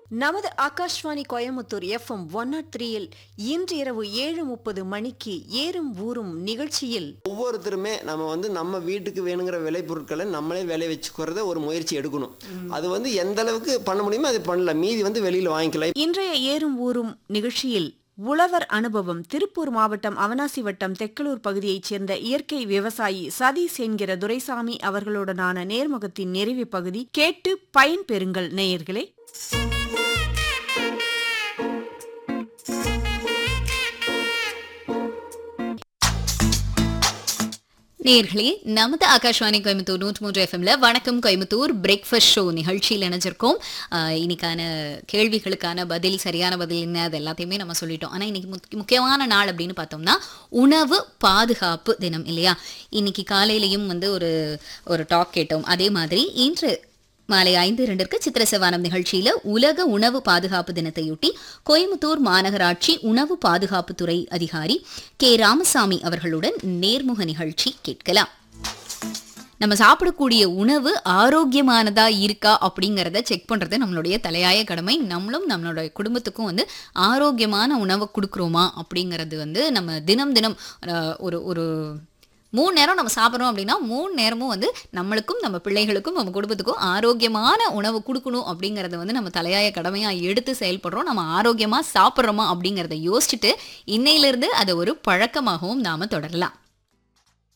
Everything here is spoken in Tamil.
நமது Akashvani Coimbatore FM one naught த்ரீயில் இன்று இரவு ஏழு முப்பது மணிக்கு ஏறும் ஊரும் நிகழ்ச்சியில் ஒவ்வொருத்தருமே நம்ம வந்து நம்ம வீட்டுக்கு வேணுங்கிற விளைபொருட்களை நம்மளே விளை வச்சுக்கிறத ஒரு முயற்சி எடுக்கணும் அது வந்து எந்த அளவுக்கு பண்ண முடியுமோ அது பண்ணலாம் மீதி வந்து வெளியில் வாங்கிக்கலாம் இன்றைய ஏறும் ஊரும் நிகழ்ச்சியில் உழவர் அனுபவம் திருப்பூர் மாவட்டம் அவனாசி வட்டம் தெக்கலூர் பகுதியைச் சேர்ந்த இயற்கை விவசாயி சதீஷ் என்கிற துரைசாமி அவர்களுடனான நேர்முகத்தின் நிறைவு பகுதி கேட்டு பயன்பெறுங்கள் நேயர்களே நேர்களே நமது ஆகாஷ்வாணி கோயம்புத்தூர் நூற்றி மூன்று எஃப்எம்ல வணக்கம் கோயம்புத்தூர் பிரேக்ஃபாஸ்ட் ஷோ நிகழ்ச்சியில் இணைஞ்சிருக்கோம் ஆஹ் இன்னைக்கான கேள்விகளுக்கான பதில் சரியான பதில் என்ன அது எல்லாத்தையுமே நம்ம சொல்லிட்டோம் ஆனால் இன்னைக்கு முக்கிய- முக்கியமான நாள் அப்படின்னு பார்த்தோம்னா உணவு பாதுகாப்பு தினம் இல்லையா இன்னைக்கு காலையிலையும் வந்து ஒரு ஒரு டாக் கேட்டோம் அதே மாதிரி இன்று மாலை ஐந்து இரண்டிற்கு சித்திர செவ்வானம் நிகழ்ச்சியில உலக உணவு பாதுகாப்பு தினத்தையொட்டி கோயம்புத்தூர் மாநகராட்சி உணவு பாதுகாப்புத்துறை அதிகாரி கே ராமசாமி அவர்களுடன் நேர்முக நிகழ்ச்சி கேட்கலாம் நம்ம சாப்பிடக்கூடிய உணவு ஆரோக்கியமானதா இருக்கா அப்படிங்கிறத செக் பண்றது நம்மளுடைய தலையாய கடமை நம்மளும் நம்மளுடைய குடும்பத்துக்கும் வந்து ஆரோக்கியமான உணவை கொடுக்குறோமா அப்படிங்கிறது வந்து நம்ம தினம் தினம் அஹ், ஒரு ஒரு மூணு நேரம் நம்ம சாப்பிட்றோம் அப்படின்னா மூணு நேரமும் வந்து நம்மளுக்கும் நம்ம பிள்ளைகளுக்கும் நம்ம குடும்பத்துக்கும் ஆரோக்கியமான உணவு கொடுக்கணும் அப்படிங்கிறத வந்து நம்ம தலையாய கடமையாக எடுத்து செயல்படுறோம் நம்ம ஆரோக்கியமாக சாப்பிட்றோமா அப்படிங்கிறத யோசிச்சுட்டு இன்னையிலிருந்து அதை ஒரு பழக்கமாகவும் நாம் தொடரலாம்